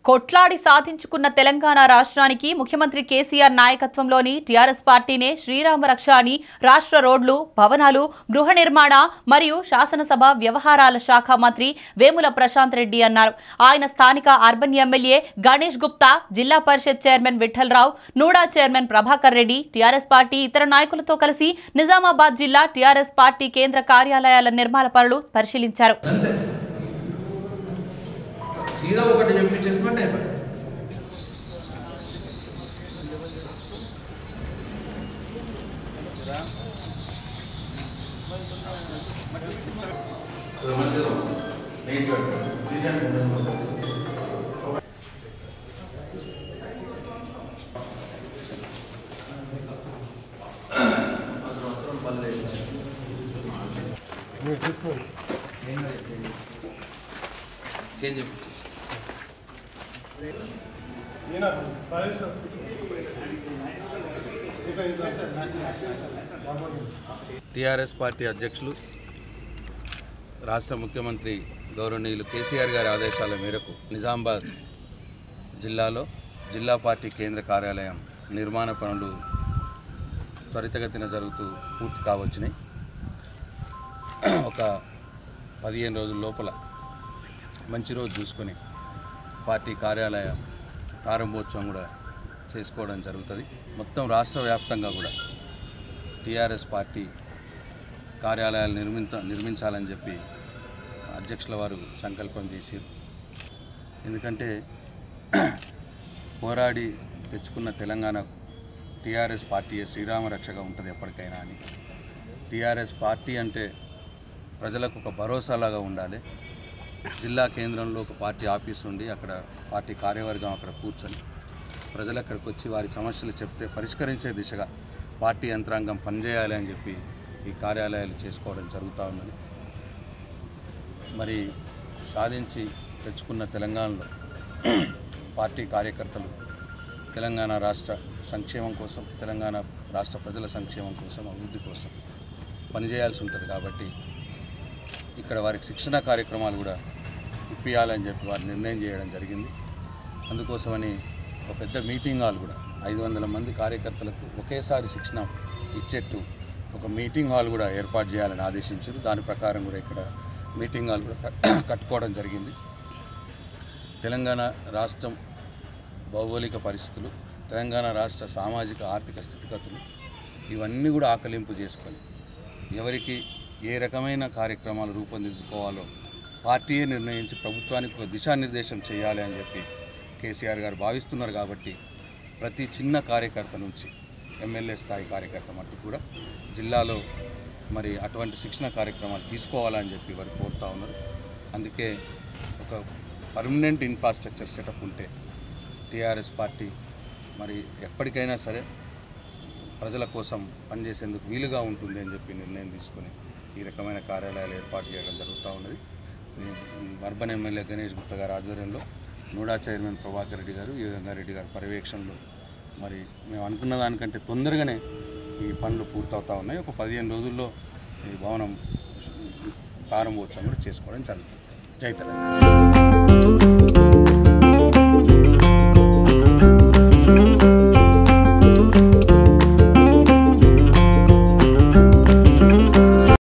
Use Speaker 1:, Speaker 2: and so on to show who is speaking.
Speaker 1: కొట్లాడి సాధించుకున్న తెలంగాణ రాష్ట్రానికి ముఖ్యమంత్రి కేసీఆర్ నాయకత్వంలోని టీఆర్ఎస్ పార్టీనే శ్రీరామ రక్ష అని రాష్ట్ర రోడ్లు భవనాలు గృహ నిర్మాణ మరియు శాసనసభ వ్యవహారాల శాఖ మంత్రి వేముల ప్రశాంత్ రెడ్డి అన్నారు ఆయన స్థానిక అర్బన్ ఎమ్మెల్యే గణేష్ గుప్తా జిల్లా పరిషత్ chairman Vittalarao NUDA chairman Prabhakar Reddy TRS party ఇతర నాయకులతో కలిసి నిజామాబాద్ జిల్లా టీఆర్ఎస్ పార్టీ కేంద్ర కార్యాలయాల నిర్మాణ పనులు పరిశీలించారు
Speaker 2: అంతే సీదా ఒకటి చెప్పించేసినట్టు అయిపోయి చేంజ్ చెప్పించేసి టీఆర్ఎస్ పార్టీ అధ్యక్షులు రాష్ట్ర ముఖ్యమంత్రి గౌరవనీయులు కేసీఆర్ గారి ఆదేశాల మేరకు నిజామాబాద్ జిల్లాలో జిల్లా పార్టీ కేంద్ర కార్యాలయం నిర్మాణ పనులు త్వరితగతిన జరుగుతూ పూర్తి కావచ్చినాయి ఒక పదిహేను రోజుల లోపల మంచి రోజు చూసుకొని పార్టీ కార్యాలయ ప్రారంభోత్సవం కూడా చేసుకోవడం జరుగుతుంది మొత్తం రాష్ట్ర వ్యాప్తంగా కూడా టీఆర్ఎస్ పార్టీ కార్యాలయాలు నిర్మించ నిర్మించాలని చెప్పి అధ్యక్షుల వారు సంకల్పం చేశారు ఎందుకంటే పోరాడి తెచ్చుకున్న తెలంగాణ టీఆర్ఎస్ పార్టీ శ్రీరామ రక్షగా ఉంటుంది ఎప్పటికైనా అని టీఆర్ఎస్ పార్టీ అంటే ప్రజలకు ఒక భరోసాలాగా ఉండాలి జిల్లా కేంద్రంలో ఒక పార్టీ ఆఫీస్ ఉండి అక్కడ పార్టీ కార్యవర్గం అక్కడ కూర్చొని ప్రజలు అక్కడికి వచ్చి వారి సమస్యలు చెప్తే పరిష్కరించే దిశగా పార్టీ యంత్రాంగం పనిచేయాలి అని చెప్పి ఈ కార్యాలయాలు చేసుకోవడం జరుగుతూ ఉన్నది మరి సాధించి తెచ్చుకున్న తెలంగాణలో పార్టీ కార్యకర్తలు తెలంగాణ రాష్ట్ర సంక్షేమం కోసం తెలంగాణ రాష్ట్ర ప్రజల సంక్షేమం కోసం అభివృద్ధి కోసం పనిచేయాల్సి ఉంటుంది కాబట్టి ఇక్కడ వారికి శిక్షణ కార్యక్రమాలు కూడా ఇప్పియాలని చెప్పి వారు నిర్ణయం చేయడం జరిగింది అందుకోసమని ఒక పెద్ద మీటింగ్ హాల్ కూడా ఐదు వందల మంది కార్యకర్తలకు ఒకేసారి శిక్షణ ఇచ్చేట్టు ఒక మీటింగ్ హాల్ కూడా ఏర్పాటు చేయాలని ఆదేశించారు దాని ప్రకారం కూడా ఇక్కడ మీటింగ్ హాల్ కూడా కట్- కట్టుకోవడం జరిగింది తెలంగాణ రాష్ట్రం భౌగోళిక పరిస్థితులు తెలంగాణ రాష్ట్ర సామాజిక ఆర్థిక స్థితిగతులు ఇవన్నీ కూడా ఆకలింపు చేసుకొని ఎవరికి ఏ రకమైన కార్యక్రమాలు రూపొందించుకోవాలో పార్టీయే నిర్ణయించి ప్రభుత్వానికి ఒక దిశానిర్దేశం చేయాలి అని చెప్పి కేసీఆర్ గారు భావిస్తున్నారు కాబట్టి ప్రతి చిన్న కార్యకర్త నుంచి ఎమ్మెల్యే స్థాయి కార్యకర్త మట్టు కూడా జిల్లాలో మరి అటువంటి శిక్షణ కార్యక్రమాలు తీసుకోవాలని చెప్పి వారు కోరుతా ఉన్నారు అందుకే ఒక పర్మనెంట్ ఇన్ఫ్రాస్ట్రక్చర్ సెటప్ ఉంటే టీఆర్ఎస్ పార్టీ మరి ఎప్పటికైనా సరే ప్రజల కోసం పనిచేసేందుకు వీలుగా ఉంటుంది అని చెప్పి నిర్ణయం తీసుకొని ఈ రకమైన కార్యాలయాలు ఏర్పాటు చేయడం జరుగుతూ ఉన్నది ఈ అర్బన్ ఎమ్మెల్యే గణేష్ గుప్తా గారి ఆధ్వర్యంలో నూడా చైర్మన్ ప్రభాకర్ రెడ్డి గారు ఈ గంగారెడ్డి గారి పర్యవేక్షణలో మరి మేము అనుకున్న దానికంటే తొందరగానే ఈ పనులు పూర్తవుతా ఉన్నాయి ఒక పదిహేను రోజుల్లో ఈ భవనం ప్రారంభోత్సవం కూడా చేసుకోవడం జరుగుతుంది జై తెలంగాణ